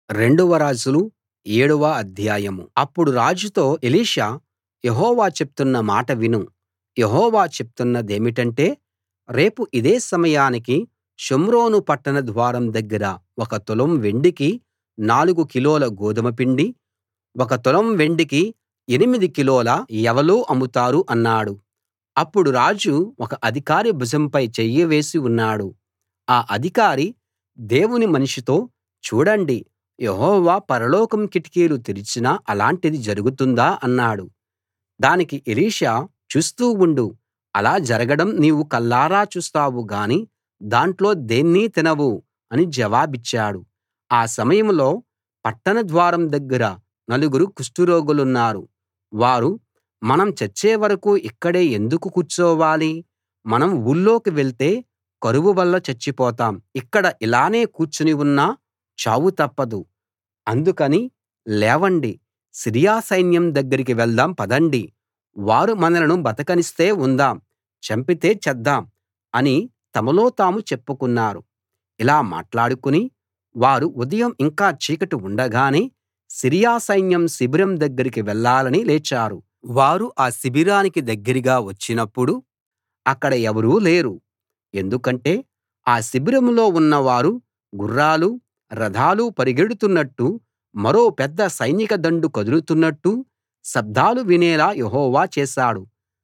రెండవ రాజులు ఏడవ అధ్యాయం అప్పుడు రాజుతో ఎలీషా యెహోవా చెప్తున్న మాట విను యెహోవా చెప్తున్నదేమిటంటే రేపు ఇదే సమయానికి షోమ్రోను పట్టణ ద్వారం దగ్గర ఒక తులం వెండికి నాలుగు కిలోల గోదుమ పిండి ఒక తులం వెండికి ఎనిమిది కిలోల యవలు అమ్ముతారు అన్నాడు అప్పుడు రాజు ఒక అధికారి భుజంపై చెయ్యి వేసి ఉన్నాడు ఆ అధికారి దేవుని మనిషితో చూడండి యెహోవా పరలోకం కిటికీలు తెరిచినా అలాంటిది జరుగుతుందా అన్నాడు దానికి ఎలీషా చూస్తూ ఉండు అలా జరగడం నీవు కళ్ళారా చూస్తావు గాని దాంట్లో దేన్నీ తినవు అని జవాబిచ్చాడు ఆ సమయంలో పట్టణ ద్వారం దగ్గర నలుగురు కుష్టురోగులున్నారు వారు మనం చచ్చే వరకూ ఇక్కడే ఎందుకు కూర్చోవాలి మనం ఊళ్ళోకి వెళ్తే కరువు వల్ల చచ్చిపోతాం ఇక్కడ ఇలానే కూర్చుని ఉన్నా చావు తప్పదు అందుకని లేవండి సిరియా సైన్యం దగ్గరికి వెళ్దాం పదండి వారు మనలను బతకనిస్తే ఉందాం చంపితే చద్దాం అని తమలో తాము చెప్పుకున్నారు ఇలా మాట్లాడుకుని వారు ఉదయం ఇంకా చీకటి ఉండగానే సిరియా సైన్యం శిబిరం దగ్గరికి వెళ్ళాలని లేచారు వారు ఆ శిబిరానికి దగ్గరగా వచ్చినప్పుడు అక్కడ ఎవరూ లేరు ఎందుకంటే ఆ శిబిరంలో ఉన్నవారు గుర్రాలు రథాలు పరిగెడుతున్నట్టు మరో పెద్ద సైనిక దండు కదులుతున్నట్టు శబ్దాలు వినేలా యెహోవా చేశాడు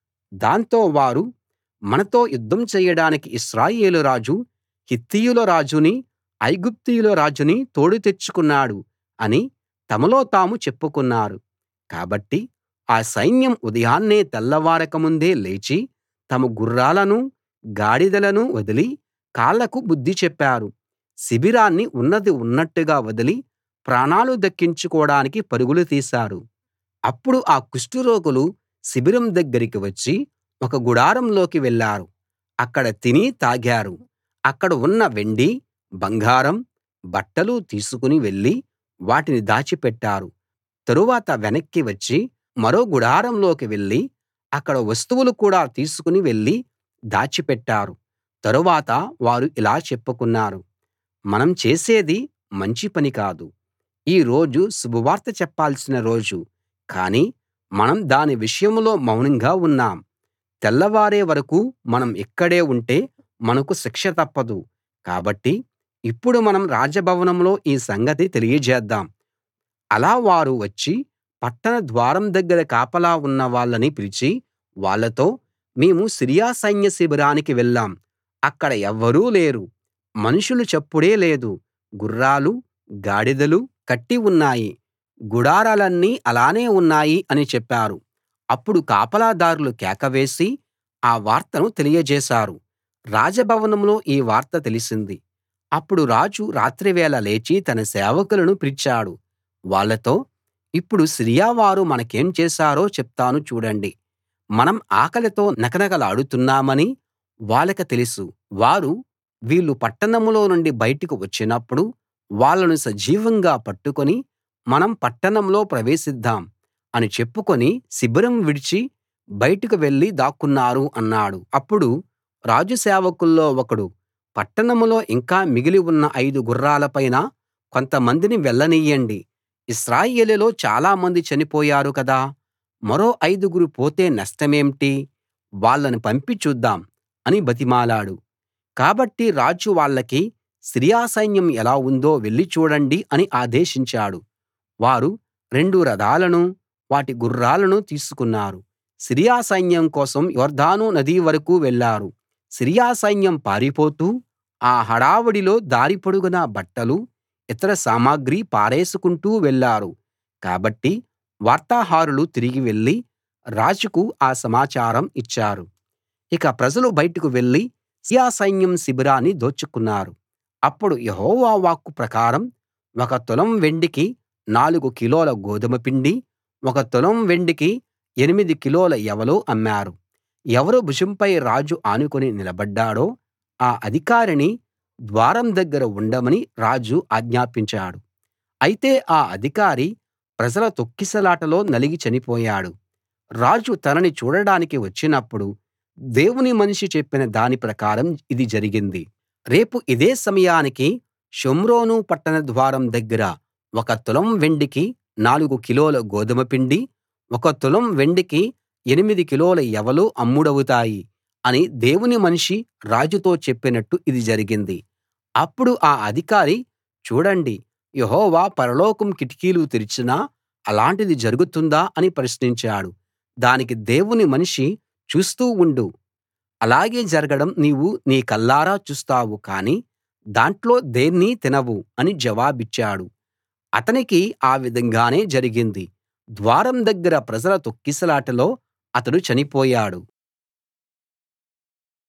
దాంతో వారు మనతో యుద్ధం చెయ్యడానికి ఇశ్రాయేలు రాజు హిత్తీయుల రాజుని ఐగుప్తీయుల రాజుని తోడు తెచ్చుకున్నాడు అని తమలో తాము చెప్పుకున్నారు కాబట్టి ఆ సైన్యం ఉదయాన్నే తెల్లవారక ముందే లేచి తమ గుర్రాలనూ గాడిదలనూ వదిలి కాళ్లకు బుద్ధి చెప్పారు శిబిరాన్ని ఉన్నది ఉన్నట్టుగా వదిలి ప్రాణాలు దక్కించుకోడానికి పరుగులు తీశారు అప్పుడు ఆ కుష్టురోగులు శిబిరం దగ్గరికి వచ్చి ఒక గుడారంలోకి వెళ్ళారు అక్కడ తిని తాగారు అక్కడ ఉన్న వెండి బంగారం బట్టలు తీసుకుని వెళ్లి వాటిని దాచిపెట్టారు తరువాత వెనక్కి వచ్చి మరో గుడారంలోకి వెళ్లి అక్కడ వస్తువులు కూడా తీసుకుని వెళ్లి దాచిపెట్టారు తరువాత వారు ఇలా చెప్పుకున్నారు మనం చేసేది మంచి పని కాదు ఈ రోజు శుభవార్త చెప్పాల్సిన రోజు కానీ మనం దాని విషయంలో మౌనంగా ఉన్నాం తెల్లవారే వరకూ మనం ఇక్కడే ఉంటే మనకు శిక్ష తప్పదు కాబట్టి ఇప్పుడు మనం రాజభవనంలో ఈ సంగతి తెలియజేద్దాం అలా వారు వచ్చి పట్టణ ద్వారం దగ్గర కాపలా ఉన్న వాళ్ళని పిలిచి వాళ్ళతో మేము సిరియా సైన్య శిబిరానికి వెళ్ళాం అక్కడ ఎవ్వరూ లేరు మనుషుల చప్పుడే లేదు గుర్రాలు గాడిదలు కట్టి ఉన్నాయి గుడారాలన్నీ అలానే ఉన్నాయి అని చెప్పారు అప్పుడు కాపలాదార్లు కేక వేసి ఆ వార్తను తెలియజేశారు రాజభవనంలో ఈ వార్త తెలిసింది అప్పుడు రాజు రాత్రివేళ లేచి తన సేవకులను పిలిచాడు వాళ్ళతో ఇప్పుడు సిరియా వారు మనకేం చేశారో చెప్తాను చూడండి మనం ఆకలితో నకనకలాడుతున్నామని వాళ్ళకి తెలుసు వారు వీళ్ళు పట్టణంలో నుండి బయటకు వచ్చినప్పుడు వాళ్ళను సజీవంగా పట్టుకుని మనం పట్టణంలో ప్రవేశిద్దాం అని చెప్పుకుని శిబిరం విడిచి బయటకు వెళ్లి దాక్కున్నారు అన్నాడు అప్పుడు రాజు సేవకుల్లో ఒకడు పట్టణంలో ఇంకా మిగిలి ఉన్న ఐదు గుర్రాల పైన కొంతమందిని వెళ్ళనియ్యండి ఇశ్రాయేలులో చాలామంది చనిపోయారు కదా మరో ఐదుగురు పోతే నష్టమేంటి వాళ్ళని పంపి చూద్దాం అని బతిమాలాడు కాబట్టి రాజు వాళ్ళకి సిరియా సైన్యం ఎలా ఉందో వెళ్లి చూడండి అని ఆదేశించాడు వారు రెండు రథాలనూ వాటి గుర్రాలనూ తీసుకున్నారు సిరియా సైన్యం కోసం యొర్దాను నది వరకూ వెళ్ళారు సిరియా సైన్యం పారిపోతూ ఆ హడావుడిలో దారి పొడుగునా బట్టలు ఇతర సామగ్రి పారేసుకుంటూ వెళ్ళారు కాబట్టి వార్తాహరులు తిరిగి వెళ్లి రాజుకు ఆ సమాచారం ఇచ్చారు ఇక ప్రజలు బయటకు వెళ్లి సిరియా సైన్యం శిబిరాన్ని దోచుకున్నారు అప్పుడు యెహోవా వాక్కు ప్రకారం ఒక తులం వెండికి నాలుగు కిలోల గోదుమ పిండి ఒక తులం వెండికి ఎనిమిది కిలోల యవలు అమ్మారు ఎవరు భుజంపై రాజు ఆనుకుని నిలబడ్డాడో ఆ అధికారిని ద్వారం దగ్గర ఉండమని రాజు ఆజ్ఞాపించాడు అయితే ఆ అధికారి ప్రజల తొక్కిసలాటలో నలిగి చనిపోయాడు రాజు తనని చూడడానికి వచ్చినప్పుడు దేవుని మనిషి చెప్పిన దాని ప్రకారం ఇది జరిగింది రేపు ఇదే సమయానికి షోమ్రోను పట్టణ ద్వారం దగ్గర ఒక తులం వెండికి నాలుగు కిలోల గోదుమ పిండి ఒక తులం వెండికి ఎనిమిది కిలోల యవలు అమ్ముడవుతాయి అని దేవుని మనిషి రాజుతో చెప్పినట్టు ఇది జరిగింది అప్పుడు ఆ అధికారి చూడండి యెహోవా పరలోకం కిటికీలు తెరిచినా అలాంటిది జరుగుతుందా అని ప్రశ్నించాడు దానికి దేవుని మనిషి చూస్తూ ఉండు అలాగే జరగడం నీవు నీ కళ్ళారా చూస్తావు కానీ దాంట్లో దేన్నీ తినవు అని జవాబిచ్చాడు అతనికి ఆ విధంగానే జరిగింది ద్వారం దగ్గర ప్రజల తొక్కిసలాటలో అతడు చనిపోయాడు